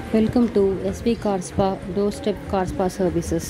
welcome to SP car spa doorstep car spa services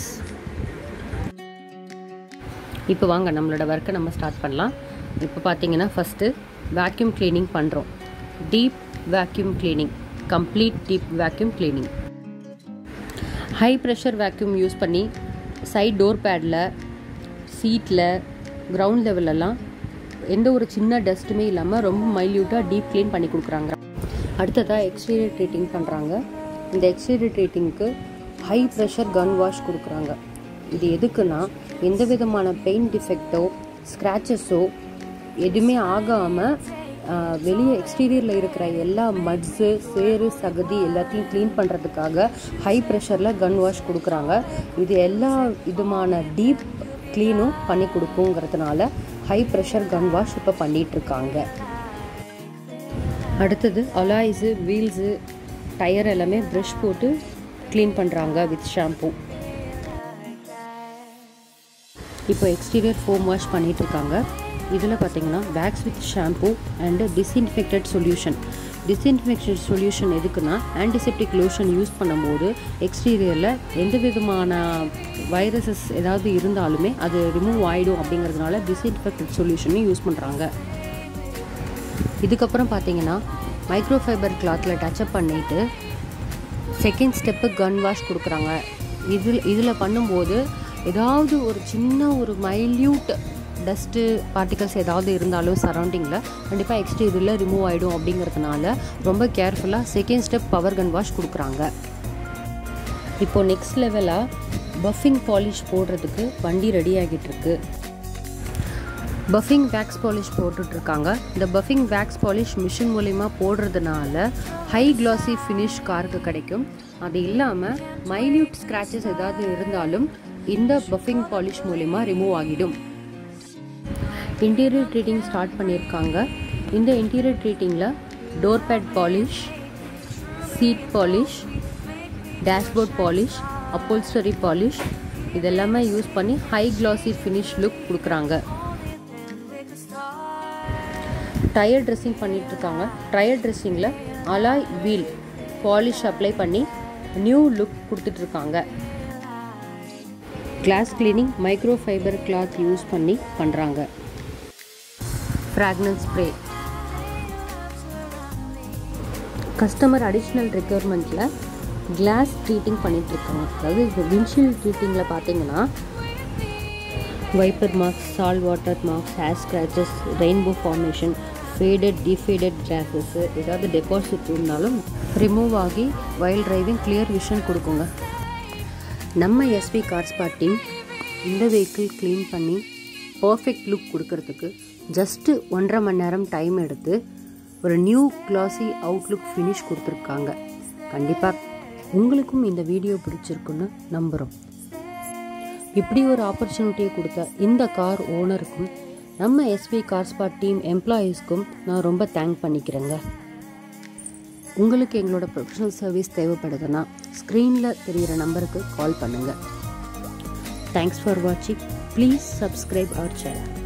இப்போ வாங்க நம்மளோட ஒர்க்கை நம்ம ஸ்டார்ட் பண்ணலாம் இப்போ பார்த்தீங்கன்னா ஃபஸ்ட்டு வேக்யூம் க்ளீனிங் பண்ணுறோம் deep vacuum cleaning complete deep vacuum cleaning high pressure vacuum use பண்ணி சைட் டோர் பேடில் சீட்டில் கிரவுண்ட் லெவலெல்லாம் எந்த ஒரு சின்ன டஸ்ட்டுமே இல்லாமல் ரொம்ப மைல்யூட்டாக டீப் க்ளீன் பண்ணி கொடுக்குறாங்க அடுத்ததாக எக்ஸ்டீரியர் ட்ரீட்டிங் பண்ணுறாங்க இந்த எக்ஸ்டீரியர் ட்ரீட்டிங்க்கு ஹை ப்ரெஷர் கன் வாஷ் கொடுக்குறாங்க இது எதுக்குன்னா எந்த விதமான பெயிண்ட் டிஃபெக்டோ ஸ்க்ராச்சஸோ எதுவுமே ஆகாமல் வெளியே எக்ஸ்டீரியரில் இருக்கிற எல்லா மட்ஸு சேறு சகதி எல்லாத்தையும் க்ளீன் பண்ணுறதுக்காக ஹை ப்ரெஷரில் கன் வாஷ் கொடுக்குறாங்க இது எல்லா விதமான டீப் க்ளீனும் பண்ணி கொடுக்குங்கிறதுனால ஹை ப்ரெஷர் கன் வாஷ் இப்போ பண்ணிகிட்ருக்காங்க அடுத்தது அலாய்ஸு வீல்ஸு டயர் எல்லாமே ப்ரஷ் போட்டு க்ளீன் பண்ணுறாங்க வித் ஷாம்பூ இப்போ எக்ஸ்டீரியர் ஃபோம் வாஷ் பண்ணிகிட்ருக்காங்க இதில் பார்த்தீங்கன்னா wax with shampoo and disinfected solution disinfected solution எதுக்குன்னா ஆன்டிசெப்டிக் லோஷன் யூஸ் பண்ணும்போது எக்ஸ்டீரியரில் எந்த விதமான வைரஸஸ் ஏதாவது இருந்தாலுமே அது ரிமூவ் ஆகிடும் அப்படிங்கிறதுனால டிஸ்இன்ஃபெக்டட் சொல்யூஷனையும் யூஸ் பண்ணுறாங்க இதுக்கப்புறம் பார்த்தீங்கன்னா மைக்ரோ ஃபைபர் கிளாத்தில் டச்சப் பண்ணிவிட்டு செகண்ட் ஸ்டெப்பு கன் வாஷ் கொடுக்குறாங்க இதில் இதில் பண்ணும்போது ஏதாவது ஒரு சின்ன ஒரு மைல்யூட் டஸ்ட்டு பார்ட்டிகல்ஸ் ஏதாவது இருந்தாலும் சரௌண்டிங்கில் கண்டிப்பாக எக்ஸ்டீரியரில் ரிமூவ் ஆகிடும் அப்படிங்கிறதுனால ரொம்ப கேர்ஃபுல்லாக second step power gun wash கொடுக்குறாங்க இப்போது நெக்ஸ்ட் லெவலாக பஃபிங் பாலிஷ் போடுறதுக்கு வண்டி ரெடி ஆகிட்டு இருக்கு பஃபிங் வேக்ஸ் பாலிஷ் போட்டுட்ருக்காங்க இந்த பஃபிங் வேக்ஸ் பாலிஷ் மிஷின் மூலிமா போடுறதுனால ஹை கிளாசி ஃபினிஷ் காருக்கு கிடைக்கும் அது இல்லாமல் மைல்யூட் ஸ்க்ராச்சஸ் ஏதாவது இருந்தாலும் இந்த பஃபிங் பாலிஷ் மூலிமா ரிமூவ் ஆகிடும் இன்டீரியர் ட்ரீட்டிங் ஸ்டார்ட் பண்ணியிருக்காங்க இந்த இன்டீரியர் ட்ரீட்டிங்கில் door pad polish seat polish dashboard polish upholstery polish இதெல்லாமே யூஸ் பண்ணி ஹை கிளாசி ஃபினிஷ் லுக் கொடுக்குறாங்க டயர் ட்ரெஸ்ஸிங் பண்ணிகிட்ருக்காங்க டயர் ட்ரெஸ்ஸிங்கில் அலாய் வீல் பாலிஷ் அப்ளை பண்ணி நியூ லுக் கொடுத்துட்ருக்காங்க glass cleaning micro fibre cloth use பண்ணி பண்ணுறாங்க ஃப்ராக்னன்ஸ் ஸ்ப்ரே கஸ்டமர் அடிஷ்னல் ரெக்யர்மெண்ட்டில் கிளாஸ் ட்ரீட்டிங் பண்ணிகிட்ருக்காங்க அதாவது இப்போ விண்ட்ஷீல்ட் ட்ரீட்டிங்கில் பார்த்தீங்கன்னா வைப்பர் மார்க்ஸ் சால் water marks hair scratches rainbow formation faded defaded glasses ஏதாவது டெபாசிட் இருந்தாலும் ரிமூவ் ஆகி வைல்ட் டிரைவிங் கிளியர் விஷன் கொடுக்குங்க நம்ம எஸ்பி கார்ஸ்பா டீம் இந்த வெஹிக்கிள் க்ளீன் பண்ணி பர்ஃபெக்ட் லுக் கொடுக்கறதுக்கு ஜஸ்ட்டு ஒன்றரை மணி நேரம் டைம் எடுத்து ஒரு நியூ கிளாஸி அவுட்லுக் ஃபினிஷ் கொடுத்துருக்காங்க கண்டிப்பாக உங்களுக்கும் இந்த வீடியோ பிடிச்சிருக்குன்னு நம்புகிறோம் இப்படி ஒரு ஆப்பர்ச்சுனிட்டியை கொடுத்த இந்த கார் ஓனருக்கும் நம்ம எஸ்பி கார்ஸ்பா டீம் எம்ப்ளாயீஸ்க்கும் நான் ரொம்ப தேங்க் பண்ணிக்கிறேங்க உங்களுக்கு எங்களோட ப்ரொஃபஷனல் சர்வீஸ் தேவைப்படுதுன்னா ஸ்க்ரீனில் தெரிகிற நம்பருக்கு கால் பண்ணுங்கள் தேங்க்ஸ் ஃபார் வாட்சிங் ப்ளீஸ் சப்ஸ்கிரைப் அவர் சேனல்